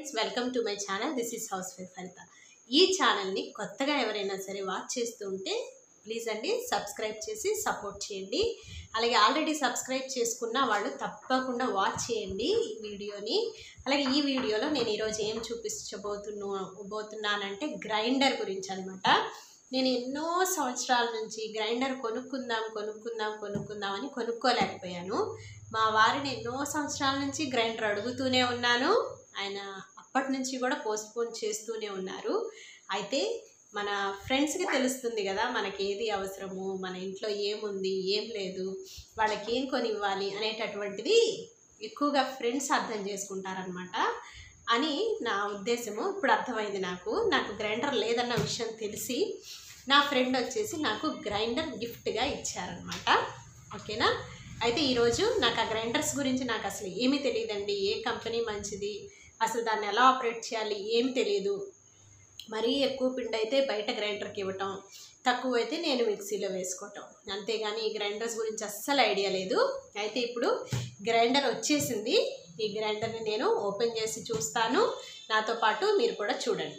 Friends welcome to my channel this is house wife Haritha ఈ ఛానల్ని కొత్తగా ఎవరైనా సరే వాచ్ చేస్తూ ఉంటే ప్లీజ్ అండి సబ్స్క్రైబ్ చేసి సపోర్ట్ చేయండి అలాగే ఆల్రెడీ సబ్స్క్రైబ్ చేసుకున్న వాళ్ళు తప్పకుండా వాచ్ చేయండి ఈ వీడియోని అలాగే ఈ వీడియోలో నేను ఈరోజు ఏం చూపించబోతున్నా పోతున్నానంటే గ్రైండర్ గురించి అనమాట నేను ఎన్నో సంవత్సరాల నుంచి గ్రైండర్ కొనుక్కుందాం కొనుక్కుందాం కొనుక్కుందాం అని కొనుక్కోలేకపోయాను మా వారిని ఎన్నో సంవత్సరాల నుంచి గ్రైండర్ అడుగుతూనే ఉన్నాను ఆయన అప్పటి నుంచి కూడా పోస్ట్పోన్ చేస్తూనే ఉన్నారు అయితే మన ఫ్రెండ్స్కి తెలుస్తుంది కదా మనకి ఏది అవసరము మన ఇంట్లో ఏముంది ఏం లేదు వాళ్ళకి ఏం కొని ఇవ్వాలి అనేటటువంటిది ఎక్కువగా ఫ్రెండ్స్ అర్థం చేసుకుంటారనమాట అని నా ఉద్దేశము ఇప్పుడు అర్థమైంది నాకు నాకు గ్రైండర్ లేదన్న విషయం తెలిసి నా ఫ్రెండ్ వచ్చేసి నాకు గ్రైండర్ గిఫ్ట్గా ఇచ్చారనమాట ఓకేనా అయితే ఈరోజు నాకు ఆ గ్రైండర్స్ గురించి నాకు అసలు ఏమీ తెలియదండి ఏ కంపెనీ మంచిది అసలు దాన్ని ఎలా ఆపరేట్ చేయాలి ఏమి తెలియదు మరీ ఎక్కువ పిండి అయితే బయట గ్రైండర్కి ఇవ్వటం తక్కువ అయితే నేను మిక్సీలో వేసుకోవటం అంతేగాని ఈ గ్రైండర్స్ గురించి అస్సలు ఐడియా లేదు అయితే ఇప్పుడు గ్రైండర్ వచ్చేసింది ఈ గ్రైండర్ని నేను ఓపెన్ చేసి చూస్తాను నాతో పాటు మీరు కూడా చూడండి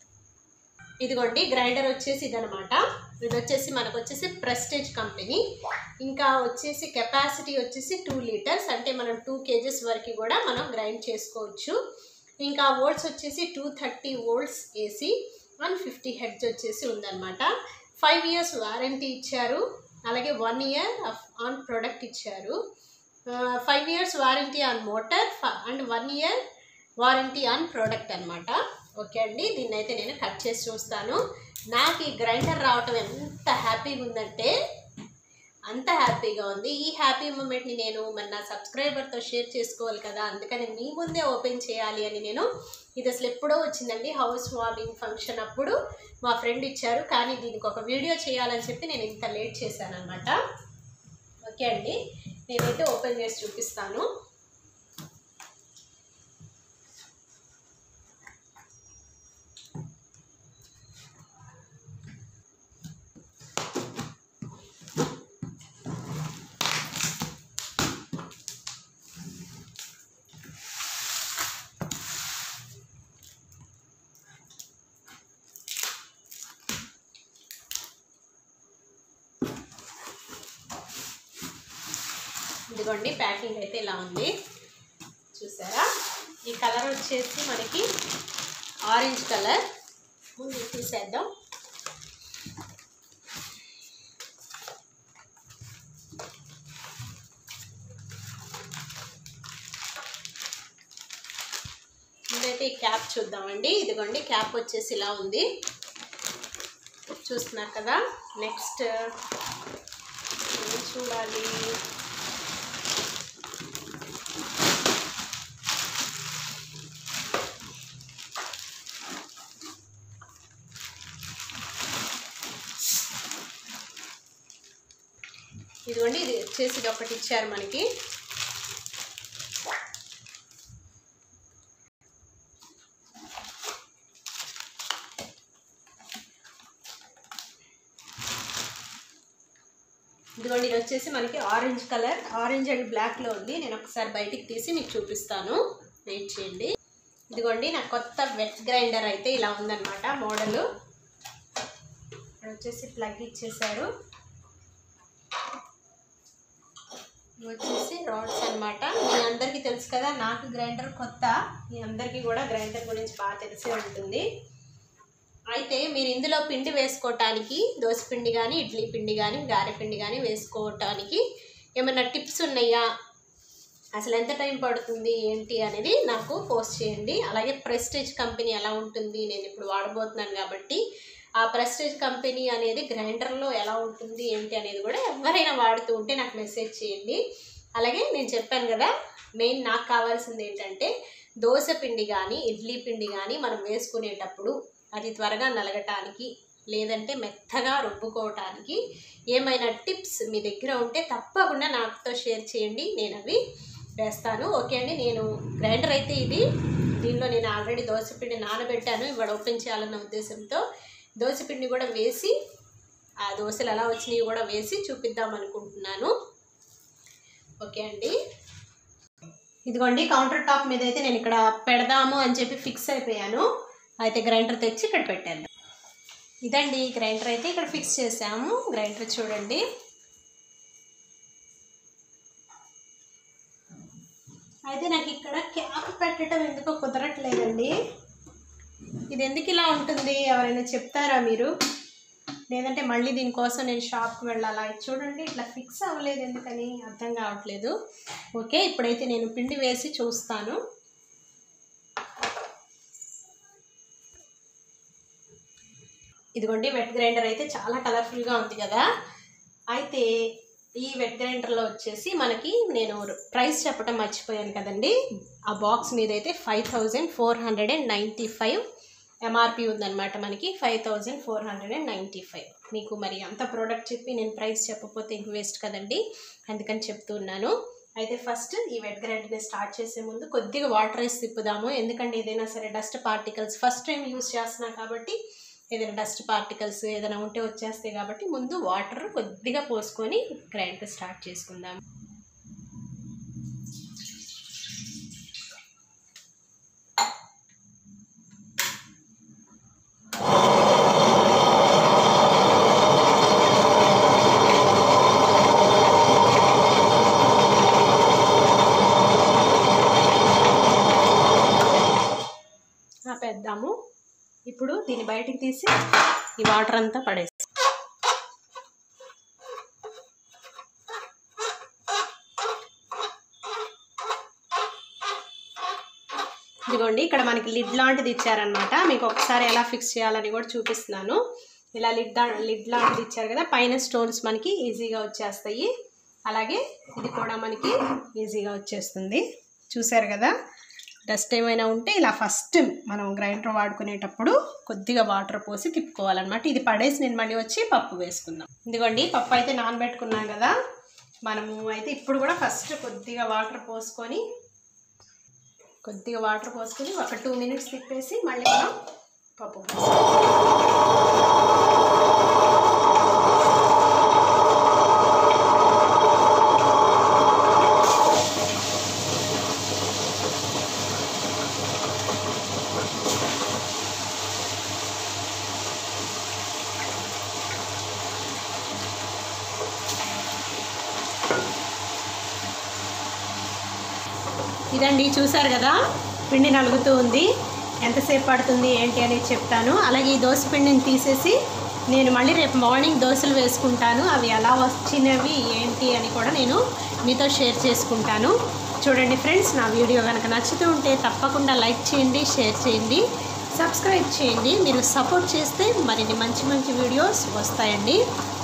ఇదిగోండి గ్రైండర్ వచ్చేసి ఇదనమాట ఇది వచ్చేసి మనకు వచ్చేసి ప్రెస్టేజ్ కంపెనీ ఇంకా వచ్చేసి కెపాసిటీ వచ్చేసి టూ లీటర్స్ అంటే మనం టూ కేజెస్ వరకు కూడా మనం గ్రైండ్ చేసుకోవచ్చు ఇంకా వోల్ట్స్ వచ్చేసి two thirty volts AC one fifty hertz వచ్చేసి ఉందన్నమాట ఫైవ్ ఇయర్స్ వారంటీ ఇచ్చారు అలాగే వన్ ఇయర్ ఆన్ ప్రోడక్ట్ ఇచ్చారు five years warranty on motor and one year warranty on product అనమాట ఓకే అండి దీన్ని అయితే నేను కట్ చేసి చూస్తాను నాకు ఈ గ్రైండర్ రావటం ఎంత హ్యాపీగా ఉందంటే అంత హ్యాపీగా ఉంది ఈ హ్యాపీ మూమెంట్ని నేను మన నా సబ్స్క్రైబర్తో షేర్ చేసుకోవాలి కదా అందుకని మీ ముందే ఓపెన్ చేయాలి అని నేను ఇది అసలు ఎప్పుడో వచ్చిందండి హౌస్ వార్మింగ్ ఫంక్షన్ అప్పుడు మా ఫ్రెండ్ ఇచ్చారు కానీ దీనికి ఒక వీడియో చేయాలని చెప్పి నేను ఇంత లేట్ చేశాను అనమాట ఓకే అండి నేనైతే ఓపెన్ చేసి చూపిస్తాను ఇదిగోండి ప్యాకింగ్ అయితే ఇలా ఉంది చూసారా ఈ కలర్ వచ్చేసి మనకి ఆరెంజ్ కలర్ ముందు తీసేద్దాం ఇదైతే ఈ క్యాప్ చూద్దామండి ఇదిగోండి క్యాప్ వచ్చేసి ఇలా ఉంది చూస్తున్నారు కదా నెక్స్ట్ ఏం చూడాలి ఇదిగోండి ఇది వచ్చేసి ఇది ఒకటి ఇచ్చారు మనకి ఇదిగోండి ఇది వచ్చేసి మనకి ఆరెంజ్ కలర్ ఆరెంజ్ అండ్ బ్లాక్లో ఉంది నేను ఒకసారి బయటికి తీసి మీకు చూపిస్తాను వెయిట్ చేయండి ఇదిగోండి నా కొత్త వెట్ గ్రైండర్ అయితే ఇలా ఉందన్నమాట మోడలు ఇక్కడ వచ్చేసి ప్లగ్ ఇచ్చేసారు ఇవి వచ్చేసి రాడ్స్ అనమాట మీ అందరికీ తెలుసు కదా నాకు గ్రైండర్ కొత్త మీ అందరికీ కూడా గ్రైండర్ గురించి బాగా తెలిసే ఉంటుంది అయితే మీరు ఇందులో పిండి వేసుకోవటానికి దోశ పిండి కానీ ఇడ్లీ పిండి కానీ గారె పిండి కానీ వేసుకోవటానికి ఏమైనా టిప్స్ ఉన్నాయా అసలు ఎంత టైం పడుతుంది ఏంటి అనేది నాకు పోస్ట్ చేయండి అలాగే ప్రెస్టేజ్ కంపెనీ ఎలా ఉంటుంది నేను ఇప్పుడు వాడబోతున్నాను కాబట్టి ఆ ప్రెస్టేజ్ కంపెనీ అనేది గ్రైండర్లో ఎలా ఉంటుంది ఏంటి అనేది కూడా ఎవరైనా వాడుతూ ఉంటే నాకు మెసేజ్ చేయండి అలాగే నేను చెప్పాను కదా మెయిన్ నాకు కావాల్సింది ఏంటంటే దోశ పిండి కానీ ఇడ్లీ పిండి కానీ మనం వేసుకునేటప్పుడు అది త్వరగా నలగటానికి లేదంటే మెత్తగా రుబ్బుకోవటానికి ఏమైనా టిప్స్ మీ దగ్గర ఉంటే తప్పకుండా నాతో షేర్ చేయండి నేను అవి వేస్తాను ఓకే అండి నేను గ్రైండర్ అయితే ఇది దీనిలో నేను ఆల్రెడీ దోశపిండి నానబెట్టాను ఇవాళ ఓపెన్ చేయాలన్న ఉద్దేశంతో దోశపిండి కూడా వేసి ఆ దోశలు ఎలా వచ్చినాయి కూడా వేసి చూపిద్దాం అనుకుంటున్నాను ఓకే అండి ఇదిగోండి కౌంటర్ టాప్ మీద అయితే నేను ఇక్కడ పెడదాము అని చెప్పి ఫిక్స్ అయిపోయాను అయితే గ్రైండర్ తెచ్చి ఇక్కడ పెట్టాను ఇదండి గ్రైండర్ అయితే ఇక్కడ ఫిక్స్ చేసాము గ్రైండర్ చూడండి అయితే నాకు ఇక్కడ క్యాప్ పెట్టడం ఎందుకో కుదరట్లేదండి ఇది ఎందుకు ఇలా ఉంటుంది ఎవరైనా చెప్తారా మీరు లేదంటే మళ్ళీ దీనికోసం నేను షాప్కి వెళ్ళాలా ఇది చూడండి ఇట్లా ఫిక్స్ అవ్వలేదు ఎందుకని అర్థం కావట్లేదు ఓకే ఇప్పుడైతే నేను పిండి వేసి చూస్తాను ఇదిగోండి వెట్ గ్రైండర్ అయితే చాలా కలర్ఫుల్గా ఉంది కదా అయితే ఈ వెట్ గ్రైండర్లో వచ్చేసి మనకి నేను ప్రైస్ చెప్పడం మర్చిపోయాను కదండి ఆ బాక్స్ మీద అయితే five thousand four hundred and ninety five MRP ఉందన్నమాట మనకి five thousand four hundred and ninety five మీకు మరి అంత ప్రోడక్ట్ చెప్పి నేను ప్రైస్ చెప్పకపోతే ఇంక వేస్ట్ కదండి అందుకని చెప్తున్నాను అయితే ఫస్ట్ ఈ వెట్ గ్రైండర్ని స్టార్ట్ చేసే ముందు కొద్దిగా వాటర్ వేసి తిప్పుదాము ఎందుకంటే ఏదైనా సరే dust particles first time use చేస్తున్నాం కాబట్టి ఏదైనా డస్ట్ పార్టికల్స్ ఏదైనా ఉంటే వచ్చేస్తాయి కాబట్టి ముందు వాటర్ కొద్దిగా పోసుకొని గ్రైండర్ స్టార్ట్ చేసుకుందాం ఆపేద్దాము ఇప్పుడు దీన్ని బయటికి తీసి ఈ వాటర్ అంతా పడేస్తాం ఇదిగోండి ఇక్కడ మనకి లిడ్ లాంటిది ఇచ్చారనమాట మీకు ఒకసారి ఎలా ఫిక్స్ చేయాలని కూడా చూపిస్తున్నాను ఇలా లిడ్ లిడ్ లాంటిది ఇచ్చారు కదా పైన స్టోన్స్ మనకి ఈజీగా వచ్చేస్తాయి అలాగే ఇది కూడా మనకి ఈజీగా వచ్చేస్తుంది చూసారు కదా డస్ట్ ఏమైనా ఉంటే ఇలా ఫస్ట్ మనం గ్రైండర్ వాడుకునేటప్పుడు కొద్దిగా వాటర్ పోసి తిప్పుకోవాలన్నమాట ఇది పడేసి నేను మళ్ళీ వచ్చి పప్పు వేసుకుందాం ఇదిగోండి పప్పు అయితే నానబెట్టుకున్నాం కదా మనము అయితే ఇప్పుడు కూడా ఫస్ట్ కొద్దిగా వాటర్ పోసుకొని కొద్దిగా వాటర్ పోసుకొని ఒక టూ మినిట్స్ తిప్పేసి మళ్ళీ మనం పప్పు వేసుకోవాలి. ఇదండి చూసారు కదా పిండి నలుగుతూ ఉంది ఎంతసేపు పడుతుంది ఏంటి అనేది చెప్తాను అలాగే ఈ దోశ పిండిని తీసేసి నేను మళ్ళీ రేపు మార్నింగ్ దోశలు వేసుకుంటాను అవి ఎలా వచ్చినవి ఏంటి అని కూడా నేను మీతో షేర్ చేసుకుంటాను చూడండి ఫ్రెండ్స్ నా వీడియో కనుక నచ్చుతూ ఉంటే తప్పకుండా లైక్ చేయండి షేర్ చేయండి సబ్స్క్రైబ్ చేయండి మీరు సపోర్ట్ చేస్తే మరిన్ని మంచి మంచి వీడియోస్ వస్తాయండి